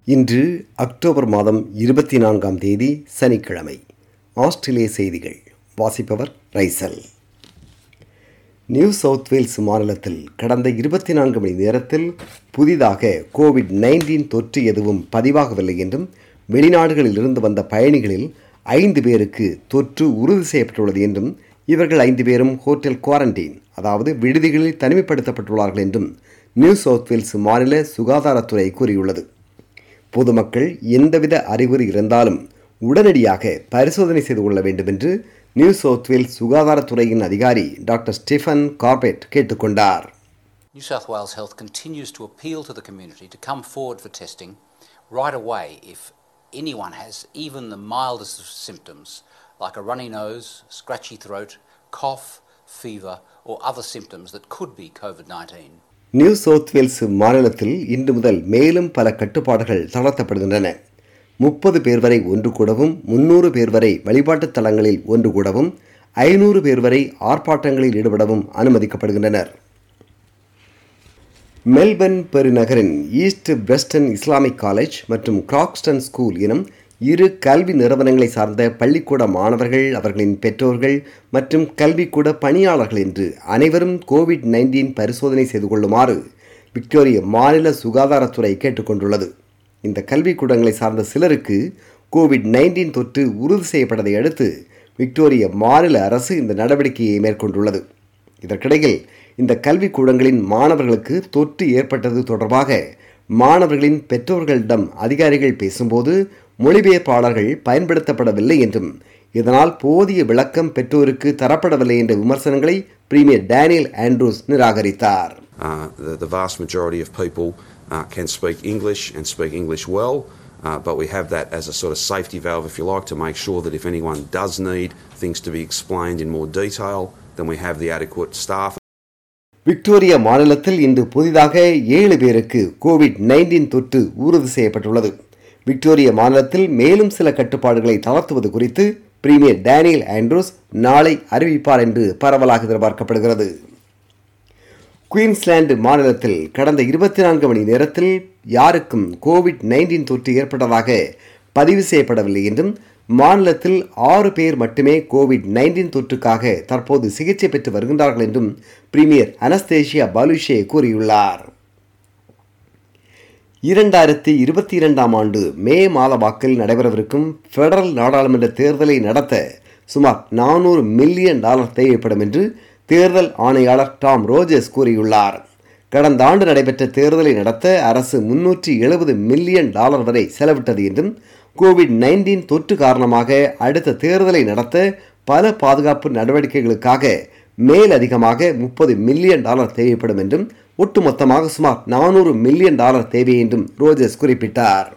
இன்று அக்டோபர் மாதம் இருபத்தி நான்காம் தேதி சனிக்கிழமை ஆஸ்திரேலிய செய்திகள் வாசிப்பவர் ரைசல் நியூ சவுத் வேல்ஸ் மாநிலத்தில் கடந்த இருபத்தி நான்கு மணி நேரத்தில் புதிதாக கோவிட் நைன்டீன் தொற்று எதுவும் பதிவாகவில்லை என்றும் வெளிநாடுகளில் இருந்து வந்த பயணிகளில் ஐந்து பேருக்கு தொற்று உறுதி செய்யப்பட்டுள்ளது என்றும் இவர்கள் ஐந்து பேரும் ஹோட்டல் குவாரண்டைன் அதாவது விடுதிகளில் தனிமைப்படுத்தப்பட்டுள்ளார்கள் என்றும் நியூ சவுத் வேல்ஸ் மாநில சுகாதாரத்துறை கூறியுள்ளது பொதுமக்கள் எந்தவித அறிகுறி இருந்தாலும் உடனடியாக பரிசோதனை செய்து கொள்ள வேண்டும் என்று நியூ சவுத் வேல்ஸ் சுகாதாரத்துறையின் அதிகாரி டாக்டர் ஸ்டீஃபன் கார்பெட் கேட்டுக்கொண்டார் New South Wales Health continues to appeal to the community to come forward for testing right away if anyone has even the mildest of symptoms, like a runny nose, scratchy throat, cough, fever, or other symptoms that could be COVID 19. New South Wales மாநிலத்தில் இன்று முதல் மேலும் பல கட்டுப்பாடுகள் தளர்த்தப்படுகின்றன முப்பது பேர் வரை ஒன்று கூடவும் முன்னூறு பேர் வரை வழிபாட்டுத் தலங்களில் ஒன்று கூடவும் ஐநூறு பேர் வரை ஆர்ப்பாட்டங்களில் ஈடுபடவும் அனுமதிக்கப்படுகின்றனர் மெல்பர்ன் பெருநகரின் ஈஸ்ட் பிரஸ்டன் இஸ்லாமிக் காலேஜ் மற்றும் கிராக்ஸ்டன் ஸ்கூல் எனும் இரு கல்வி நிறுவனங்களை சார்ந்த பள்ளிக்கூட மாணவர்கள் அவர்களின் பெற்றோர்கள் மற்றும் கல்விக்கூட பணியாளர்கள் என்று அனைவரும் கோவிட் நைன்டீன் பரிசோதனை செய்து கொள்ளுமாறு விக்டோரிய மாநில சுகாதாரத்துறை கேட்டுக்கொண்டுள்ளது இந்த கல்விக்கூடங்களை சார்ந்த சிலருக்கு கோவிட் நைன்டீன் தொற்று உறுதி செய்யப்பட்டதை அடுத்து விக்டோரிய மாநில அரசு இந்த நடவடிக்கையை மேற்கொண்டுள்ளது இதற்கிடையில் இந்த கல்விக்கூடங்களின் மாணவர்களுக்கு தொற்று ஏற்பட்டது தொடர்பாக மாணவர்களின் பெற்றோர்களிடம் அதிகாரிகள் பேசும்போது மொழிபெயர்ப்பாளர்கள் பயன்படுத்தப்படவில்லை என்றும் இதனால் போதிய விளக்கம் பெற்றோருக்கு தரப்படவில்லை என்ற விமர்சனங்களை பிரீமியர் டேனியல் ஆண்ட்ரூஸ் நிராகரித்தார் Uh, the, the vast majority of people uh, can speak English and speak English well, uh, but we have that as a sort of safety valve, if you like, to make sure that if anyone does need things to be explained in more detail, then we have the adequate staff. Victoria மாநிலத்தில் இன்று புதிதாக ஏழு பேருக்கு Covid nineteen தொற்று உறுதி செய்யப்பட்டுள்ளது Victoria மாநிலத்தில் மேலும் சில கட்டுப்பாடுகளை தளர்த்துவது குறித்து பிரீமியர் டேனியல் ஆண்ட்ரூஸ் நாளை அறிவிப்பார் என்று பரவலாக எதிர்பார்க்கப்படுகிறது குயின்ஸ்லாந்து மாநிலத்தில் கடந்த இருபத்தி நான்கு மணி நேரத்தில் யாருக்கும் கோவிட் நைன்டீன் தொற்று ஏற்பட்டதாக பதிவு செய்யப்படவில்லை என்றும் மாநிலத்தில் ஆறு பேர் மட்டுமே கோவிட் நைன்டீன் தொற்றுக்காக தற்போது சிகிச்சை பெற்று வருகின்றார்கள் என்றும் பிரீமியர் அனஸ்தேஷியா பாலுஷே கூறியுள்ளார் இரண்டாயிரத்தி இருபத்தி இரண்டாம் ஆண்டு மே மாத வாக்கில் நடைபெறவிருக்கும் பெடரல் நாடாளுமன்ற தேர்தலை நடத்த சுமார் நானூறு மில்லியன் டாலர் தேவைப்படும் என்று தேர்தல் ஆணையாளர் டாம் ரோஜர்ஸ் கூறியுள்ளார் கடந்த ஆண்டு நடைபெற்ற தேர்தலை நடத்த அரசு முன்னூற்றி எழுபது மில்லியன் டாலர் வரை செலவிட்டது என்றும் கோவிட் நைன்டீன் தொற்று காரணமாக அடுத்த தேர்தலை நடத்த பல பாதுகாப்பு நடவடிக்கைகளுக்காக மேலதிகமாக முப்பது மில்லியன் டாலர் தேவைப்படும் என்றும் ஒட்டுமொத்தமாக சுமார் நானூறு மில்லியன் டாலர் தேவை என்றும் ரோஜர்ஸ் குறிப்பிட்டார்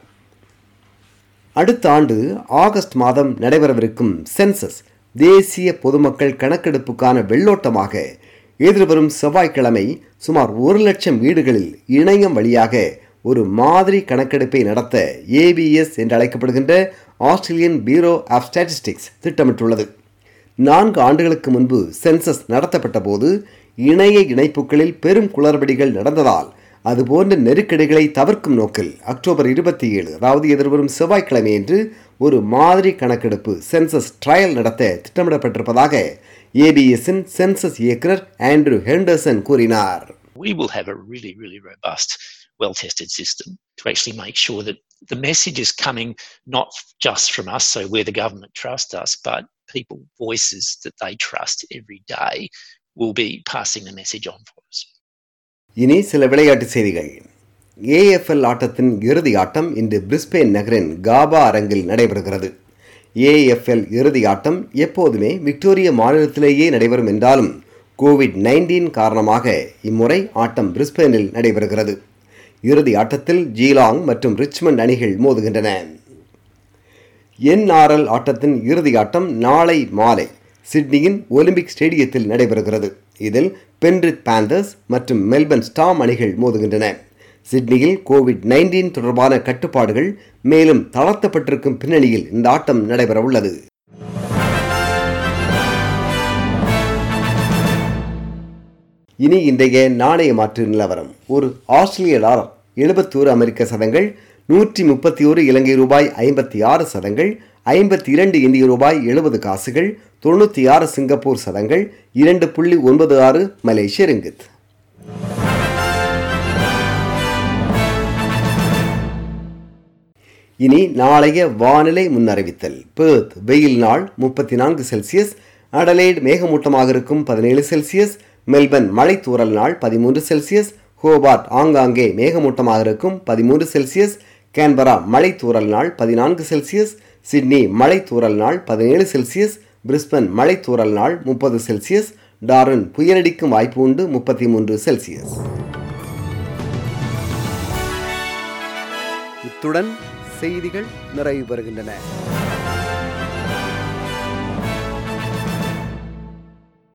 அடுத்த ஆண்டு ஆகஸ்ட் மாதம் நடைபெறவிருக்கும் சென்சஸ் தேசிய பொதுமக்கள் கணக்கெடுப்புக்கான வெள்ளோட்டமாக எதிர்வரும் செவ்வாய்க்கிழமை சுமார் ஒரு லட்சம் வீடுகளில் இணையம் வழியாக ஒரு மாதிரி கணக்கெடுப்பை நடத்த ஏபிஎஸ் என்று அழைக்கப்படுகின்ற ஆஸ்திரேலியன் பியூரோ ஆஃப் ஸ்டாட்டிஸ்டிக்ஸ் திட்டமிட்டுள்ளது நான்கு ஆண்டுகளுக்கு முன்பு சென்சஸ் நடத்தப்பட்ட போது இணைய இணைப்புகளில் பெரும் குளறுபடிகள் நடந்ததால் அதுபோன்ற நெருக்கடிகளை தவிர்க்கும் நோக்கில் அக்டோபர் இருபத்தி ஏழு அதாவது எதிர்வரும் செவ்வாய்க்கிழமை என்று ஒரு மாதிரி கணக்கெடுப்பு சென்சஸ் ட்ரையல் நடத்த திட்டமிடப்பட்டிருப்பதாக ஏபிஎஸ்ஸின் சென்சஸ் இயக்குனர் ஆண்ட்ரூ ஹெண்டர்சன் கூறினார் we will have a really, really robust, well tested system to actually make sure that the message is coming not just from us, so we're the government trust us, but people voices that they trust every day will be passing the message on for us. இனி சில விளையாட்டு செய்திகள் AFL ஆட்டத்தின் இறுதி ஆட்டம் இன்று Brisbane நகரின் காபா அரங்கில் நடைபெறுகிறது ஏஎஃப்எல் இறுதி ஆட்டம் எப்போதுமே விக்டோரிய மாநிலத்திலேயே நடைபெறும் என்றாலும் கோவிட் நைன்டீன் காரணமாக இம்முறை ஆட்டம் பிரிஸ்பெயினில் நடைபெறுகிறது இறுதி ஆட்டத்தில் ஜீலாங் மற்றும் ரிச்மண்ட் அணிகள் மோதுகின்றன என்ஆர்எல் ஆட்டத்தின் இறுதி ஆட்டம் நாளை மாலை சிட்னியின் ஒலிம்பிக் ஸ்டேடியத்தில் நடைபெறுகிறது இதில் பென்ரித் பேந்தர்ஸ் மற்றும் மெல்பர்ன் ஸ்டாம் அணிகள் மோதுகின்றன சிட்னியில் கோவிட் நைன்டீன் தொடர்பான கட்டுப்பாடுகள் மேலும் தளர்த்தப்பட்டிருக்கும் பின்னணியில் இந்த ஆட்டம் நடைபெறவுள்ளது இனி இன்றைய நாணய மாற்று நிலவரம் ஒரு ஆஸ்திரேலிய டாலர் எழுபத்தோரு அமெரிக்க சதங்கள் நூற்றி முப்பத்தி ஒரு இலங்கை ரூபாய் ஐம்பத்தி ஆறு சதங்கள் ஐம்பத்தி இரண்டு இந்திய ரூபாய் எழுபது காசுகள் தொண்ணூற்றி ஆறு சிங்கப்பூர் சதங்கள் இரண்டு புள்ளி ஒன்பது ஆறு மலேசிய ரிங்கித் இனி நாளைய வானிலை முன்னறிவித்தல் பேர்த் வெயில் நாள் முப்பத்தி நான்கு செல்சியஸ் அடலைட் மேகமூட்டமாக இருக்கும் பதினேழு செல்சியஸ் மெல்பர்ன் மழை தூறல் நாள் பதிமூன்று செல்சியஸ் ஹோபார்ட் ஆங்காங்கே மேகமூட்டமாக இருக்கும் பதிமூன்று செல்சியஸ் கேன்பரா மழை தூறல் நாள் பதினான்கு செல்சியஸ் சிட்னி மழை தூறல் நாள் பதினேழு செல்சியஸ் பிரிஸ்பன் மழை தூறல் நாள் முப்பது செல்சியஸ் டார்வின் புயலடிக்கும் வாய்ப்பு உண்டு முப்பத்தி மூன்று செல்சியஸ் இத்துடன் செய்திகள் நிறைவு பெறுகின்றன